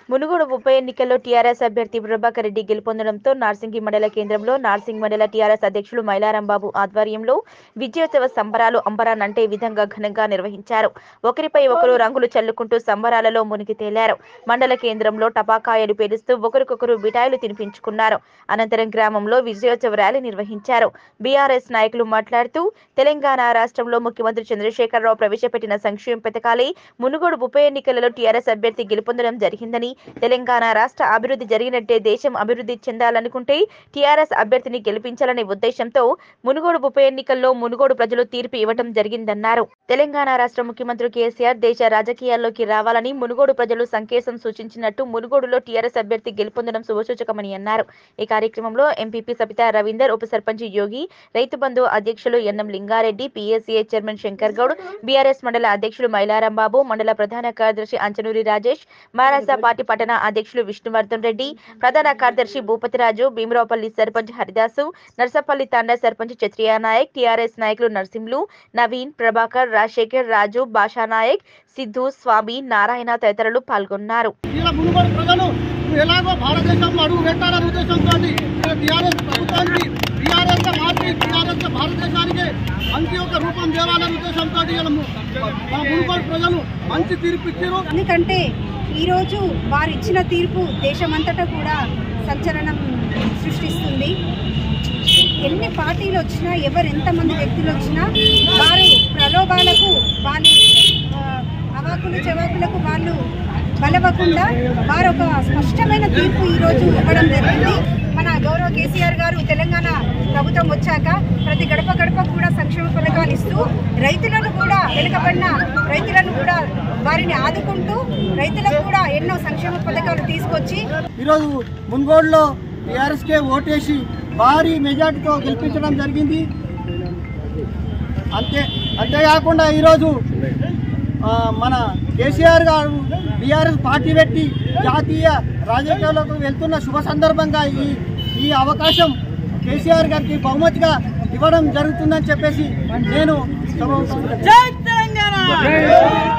మునుగోడు ఉప ఎన్నికల్లో టీఆర్ఎస్ అభ్యర్థి ప్రభాకర్ రెడ్డి గెలుపొందడంతో నార్సింగి మండల కేంద్రంలో నార్సింగ్ మండల టీఆర్ఎస్ అధ్యక్షులు మైలారం బాబు ఆధ్వర్యంలో విజయోత్సవ సంబరాలు అంబరానంటే విధంగా ఘనంగా నిర్వహించారు ఒకరిపై ఒకరు రంగులు చల్లుకుంటూ సంబరాలలో మునిగి తేలారు మండల కేంద్రంలో టపాకాయలు పేలుస్తూ ఒకరికొకరు మిఠాయిలు తినిపించుకున్నారు అనంతరం గ్రామంలో విజయోత్సవ ర్యాలీ నిర్వహించారు బీఆర్ఎస్ నాయకులు మాట్లాడుతూ తెలంగాణ రాష్ట్రంలో ముఖ్యమంత్రి చంద్రశేఖరరావు ప్రవేశపెట్టిన సంక్షేమ పథకాలే మునుగోడు ఉప ఎన్నికలలో టీఆర్ఎస్ అభ్యర్థి గెలుపొందడం జరిగిందని తెలంగాణ రాష్ట్ర అభివృద్ధి జరిగినట్టే దేశం అభివృద్ధి చెందాలనుకుంటే టీఆర్ఎస్ అభ్యర్థిని గెలిపించాలనే ఉద్దేశంతో మునుగోడు ఉప ఎన్నికల్లో మునుగోడు ప్రజలు తీర్పు ఇవ్వడం జరిగిందన్నారు తెలంగాణ రాష్ట్ర ముఖ్యమంత్రి కేసీఆర్ దేశ రాజకీయాల్లోకి రావాలని మునుగోడు ప్రజలు సంకేతం సూచించినట్టు మునుగోడులో టీఆర్ఎస్ అభ్యర్థి గెలుపొందడం శుభసూచకమని అన్నారు ఈ కార్యక్రమంలో ఎంపీపీ సబితా రవీందర్ ఉప సర్పంచ్ యోగి రైతు బంధు అధ్యక్షులు NM Lingareddy PSCA chairman Shankar Goud BRS మండల అధ్యక్షులు మైలారం బాబు మండల ప్రధాన కార్యదర్శి అంచనూరి రాజేష్ మహారాష్ట్ర పార్టీ పట్టణ అధ్యక్షులు విష్ణువర్ధన్ రెడ్డి ప్రధాన కార్యదర్శి భూపతిరాజు భీమరావుపల్లి సర్పంచ్ హరిదాసు నర్సపల్లి తాండా సర్పంచ్ చత్రియా నాయక్ టీఆర్ఎస్ నాయకులు నర్సింహులు నవీన్ ప్రభాకర్ రాజశేఖర్ రాజు భాషా నాయక్ సిద్ధు స్వామి నారాయణ తదితరులు పాల్గొన్నారు ఇలా మునుగోడు ప్రజలు ఎలాగో భారతదేశంలో అడుగు పెట్టాలనే ఉద్దేశంతో టీఆర్ఎస్ ప్రభుత్వానికి టీఆర్ఎస్ పార్టీ టీఆర్ఎస్ భారతదేశానికి మంచి ఒక రూపం తేవాలనే ఉద్దేశంతో ఇలా ము- మా మునుగోడు ప్రజలు మంచి తీర్పు ఇచ్చారు ఎందుకంటే ఈరోజు వారు ఇచ్చిన తీర్పు దేశమంతటా కూడా సంచలనం సృష్టిస్తుంది ఎన్ని పార్టీలు వచ్చినా ఎవరు ఎంతమంది వ్యక్తులు వచ్చినా వారు ప్రలోభాలకు వాళ్ళు ఆ, అవాకులు చవాకులకు వాళ్ళు బలవకుండా వారు ఒక స్పష్టమైన తీర్పు ఈరోజు ఇవ్వడం జరిగింది మన గౌరవ కేసీఆర్ గారు తెలంగాణ ప్రభుత్వం వచ్చాక ప్రతి గడప గడప కూడా సంక్షేమ పథకాలు ఇస్తూ రైతులను కూడా వెనుకబడిన రైతులను కూడా వారిని ఆదుకుంటూ రైతులకు కూడా ఎన్నో సంక్షేమ పథకాలు తీసుకొచ్చి ఈరోజు మున్గోడులో టీఆర్ఎస్కే ఓటేసి భారీ మెజార్టీతో గెలిపించడం జరిగింది అంతే అంతేకాకుండా ఈరోజు ఆ, మన కేసీఆర్ గారు బీఆర్ఎస్ పార్టీ పెట్టి జాతీయ రాజకీయాలకు వెళ్తున్న శుభ సందర్భంగా ఈ ఈ అవకాశం కేసీఆర్ గారికి బహుమతిగా ఇవ్వడం జరుగుతుందని చెప్పేసి నేను సభ